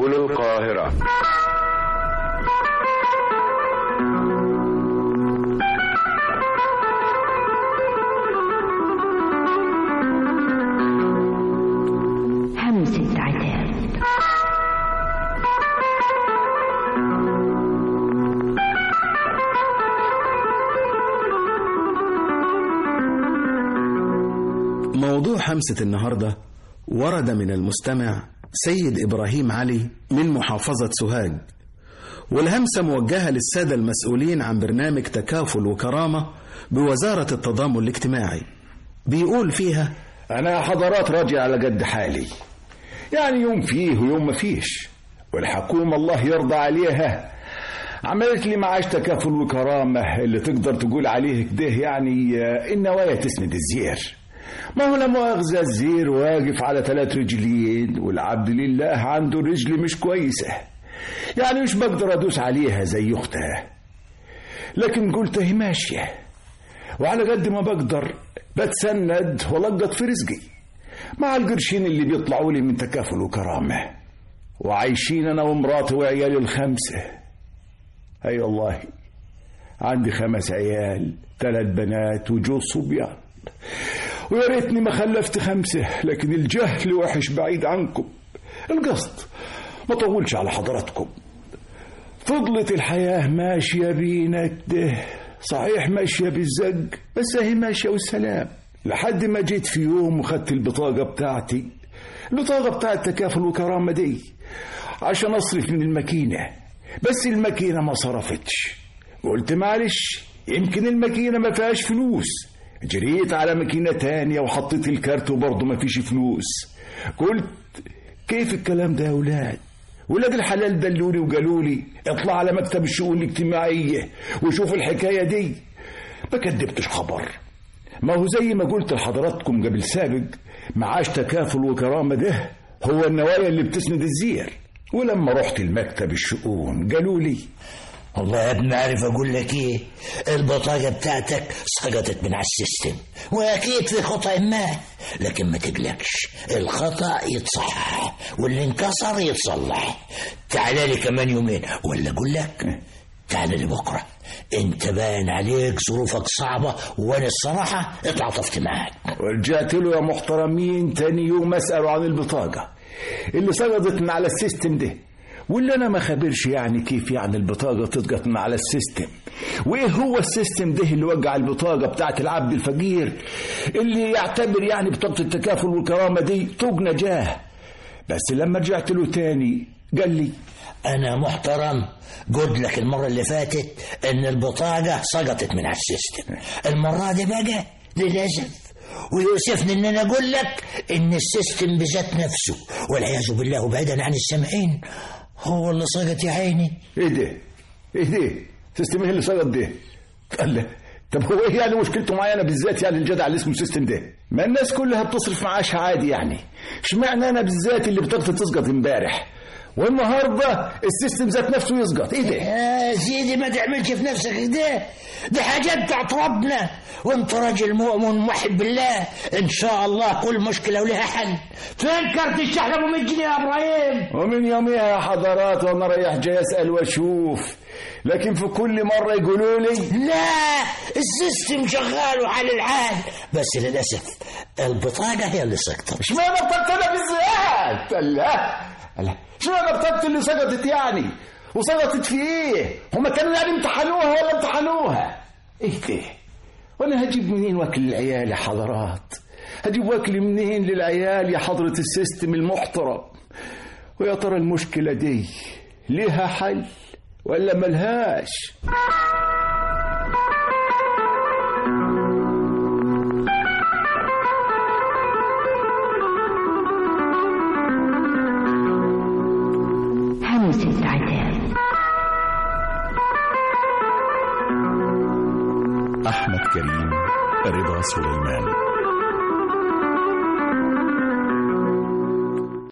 سبل القاهرة همسة عتاب موضوع حمسة النهاردة ورد من المستمع سيد إبراهيم علي من محافظة سوهاج والهمسة موجهة للسادة المسؤولين عن برنامج تكافل وكرامة بوزارة التضامن الاجتماعي بيقول فيها أنا حضرات راجع على قد حالي يعني يوم فيه ويوم ما فيش والحكومة الله يرضى عليها عملت لي معاش تكافل وكرامة اللي تقدر تقول عليه كده يعني آه، النوايا تسند الزير ما هو لا مؤاخذة الزير واقف على ثلاث رجلين والعبد لله عنده رجل مش كويسة يعني مش بقدر أدوس عليها زي أختها لكن قلت هي ماشية وعلى قد ما بقدر بتسند ولقط في رزقي مع القرشين اللي بيطلعوا لي من تكافل وكرامة وعايشين أنا ومراتي وعيالي الخمسة أي والله عندي خمس عيال ثلاث بنات وجوز صبيان ويا ريتني ما خلفت خمسة لكن الجهل وحش بعيد عنكم القصد ما طولش على حضراتكم فضلت الحياة ماشية بينا كده صحيح ماشية بالزق بس هي ماشية والسلام لحد ما جيت في يوم وخدت البطاقة بتاعتي البطاقة بتاعت تكافل وكرامة دي عشان أصرف من الماكينة بس الماكينة ما صرفتش قلت معلش يمكن الماكينة ما فيهاش فلوس جريت على ماكينة تانية وحطيت الكارت وبرضه ما فيش فلوس قلت كيف الكلام ده يا ولاد ولاد الحلال دلوني وقالوا لي اطلع على مكتب الشؤون الاجتماعية وشوف الحكاية دي ما كدبتش خبر ما هو زي ما قلت لحضراتكم قبل سابق معاش تكافل وكرامة ده هو النوايا اللي بتسند الزير ولما رحت المكتب الشؤون قالوا لي والله يا ابني عارف اقول لك ايه البطاقه بتاعتك سقطت من على السيستم واكيد في خطا ما لكن ما تقلقش الخطا يتصحح واللي انكسر يتصلح تعال لي كمان يومين ولا اقول لك تعال لي بكره انت باين عليك ظروفك صعبه وانا الصراحه اتعاطفت معاك ورجعت له يا محترمين تاني يوم اساله عن البطاقه اللي سقطت من على السيستم ده واللي انا ما خبرش يعني كيف يعني البطاقه تسقط من على السيستم وايه هو السيستم ده اللي وقع البطاقه بتاعت العبد الفقير اللي يعتبر يعني بطاقه التكافل والكرامه دي طوق نجاه بس لما رجعت له تاني قال لي انا محترم قلت لك المره اللي فاتت ان البطاقه سقطت من على السيستم المره دي بقى للاسف ويؤسفني ان انا اقول لك ان السيستم بذات نفسه والعياذ بالله بعيدا عن السامعين هو اللي سقط يا عيني ايه ده ايه ده سيستم ايه اللي سقط ده قال له طب هو ايه يعني مشكلته معايا انا بالذات يعني الجدع اللي اسمه سيستم ده ما الناس كلها بتصرف معاشها عادي يعني اشمعنى انا بالذات اللي بطاقتي تسقط امبارح والنهارده السيستم ذات نفسه يسقط ايه ده يا سيدي ما تعملش في نفسك كده دي حاجات بتاعت ربنا وانت راجل مؤمن موحد بالله ان شاء الله كل مشكله ولها حل فين كارت الشحن ابو 100 جنيه يا ابراهيم ومن يوميها يا حضرات وانا رايح جاي اسال واشوف لكن في كل مره يقولوا لي لا السيستم شغال وعلى العال بس للاسف البطاقه هي اللي سقطت اشمعنى بطاقتي انا بالذات لا لا اشمعنى بطاقتي اللي سقطت يعني وسقطت في ايه هما كانوا يعني امتحنوها ولا امتحنوها ايه ده وانا هجيب منين واكل العيال يا حضرات هجيب واكل منين للعيال يا حضرة السيستم المحترم ويا ترى المشكلة دي ليها حل ولا ملهاش همسة عتاب أحمد كريم رضا سليمان